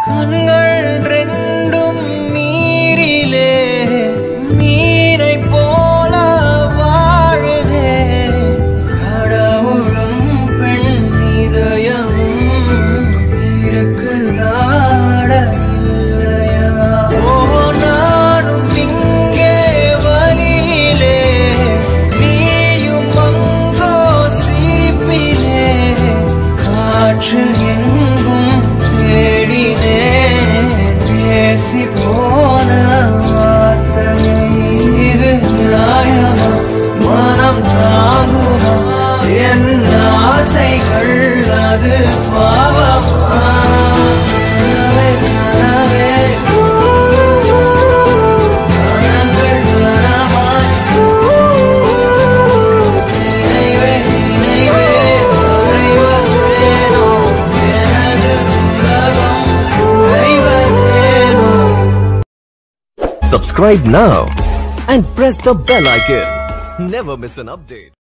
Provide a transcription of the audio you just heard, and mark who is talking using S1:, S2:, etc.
S1: கண்கள் ரெண்டும் நீரிலே மீனை போல வாழுதே கடவுளும் பெண் இதயமும் இருக்குதாட இல்லையா ஓ நானும் இங்கே வழியிலே நீயும் அங்கோ சிரிப்பிலே காற்றில் எங்கும் தேடினேன் பேசி போன வார்த்தையை இது நியாயமா மனம் தாங்குமா என் ஆசைகள் அது பாவமா கனவே, கனவே, கனங்கள் கனமாய் நினைவே நினைவே மறைவதேனோ எனது உலகம் உறைவதேனோ
S2: Subscribe now and press the bell icon. Never miss an update.